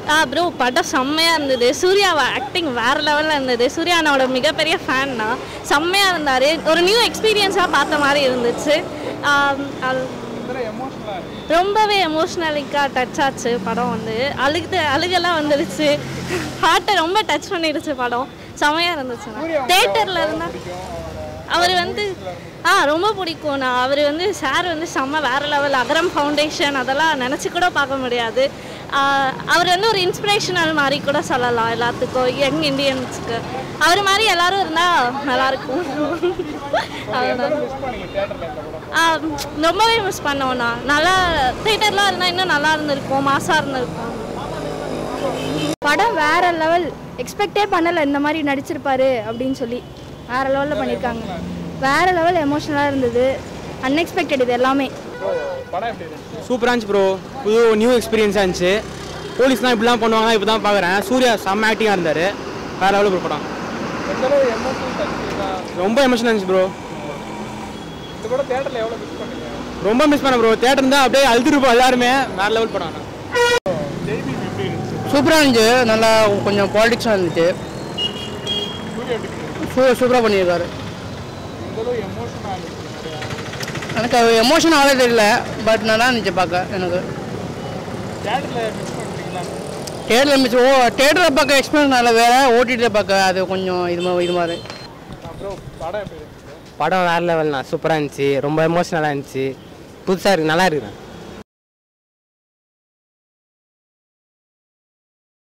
ஆ bro படம் செம்மையாக இருந்தது சூர்யாவை ஆக்டிங் வேறு லெவலில் இருந்தது சூர்யா என்னோட மிகப்பெரிய ஃபேன் தான் செம்மையாக இருந்தார் ஒரு நியூ எக்ஸ்பீரியன்ஸாக பார்த்த மாதிரி இருந்துச்சு ஆம், அது ரொம்பவே எமோஷ்னலிக்காக டச் ஆச்சு படம் வந்து அழுகுது அழுகெல்லாம் வந்துடுச்சு ஹார்ட்டை ரொம்ப டச் பண்ணிடுச்சு படம் செம்மையாக இருந்துச்சு தேட்டரில் இருந்தால் அவர் வந்து ஆ ரொம்ப பிடிக்கும் நான் அவர் வந்து சார் வந்து செம்ம வேற லெவல் அகரம் ஃபவுண்டேஷன் அதெல்லாம் நினச்சி கூட பார்க்க முடியாது ஆ, அவர் வந்து ஒரு இன்ஸ்பிரேஷனல் மாதிரி கூட சொல்லலாம் எல்லாத்துக்கும் யங் இந்தியன்ஸ்க்கு அவர் மாதிரி எல்லாரும் இருந்தால் நல்லாயிருக்கும் அவ்வளோதான் ஆ, ரொம்பவே மிஸ் பண்ணோண்ணா நல்லா தேட்டர்லாம் இருந்தால் இன்னும் நல்லா இருந்திருக்கும் மாசாக இருந்திருக்கும் படம் வேற லெவல் எக்ஸ்பெக்டே பண்ணல இந்த மாதிரி நடிச்சிருப்பாரு அப்படின்னு சொல்லி வேற லெவலில் பண்ணியிருக்காங்க வேற லெவல் எமோஷனலாக இருந்தது அன்எக்ஸ்பெக்டட் இது எல்லாமே சூப்பராக இருந்துச்சு ப்ரோ புது நியூ எக்ஸ்பீரியன்ஸாக இருந்துச்சு போலீஸ்லாம் இப்படிலாம் பண்ணுவாங்க இப்போ தான் பார்க்குறேன் சூர்யா செம்ம ஆக்டிங்காக இருந்தார் வேறு லெவலில் ப்ரோ படம் ரொம்ப எமோஷனாக இருந்துச்சு ப்ரோ ரொம்ப மிஸ் பண்ண ப்ரோ தேட்டர் இருந்தால் அப்படியே அழுதுருப்போம் எல்லாருமே வேறு லெவல் படம் ஆனா. சூப்பராக இருந்துச்சு நல்லா கொஞ்சம் பாலிடிக்ஸாக இருந்துச்சு சூ சூப்பராக பண்ணியிருக்காரு எனக்கு எமோஷன் ஆகவே தெரியல பட் நல்லா இருந்துச்சு பார்க்க எனக்கு தேட்டரில் மிஸ் ஓ தேட்டரில் பார்க்க எக்ஸ்பீரியன்ஸ் நல்லா வேறு ஓடிடியில் பார்க்க அது கொஞ்சம் இது மா- இது மாதிரி படம் வேறு லெவல்ண்ணா சூப்பராக இருந்துச்சு ரொம்ப எமோஷ்னலாக இருந்துச்சு புதுசாக இருக்கு நல்லா இருக்குண்ணா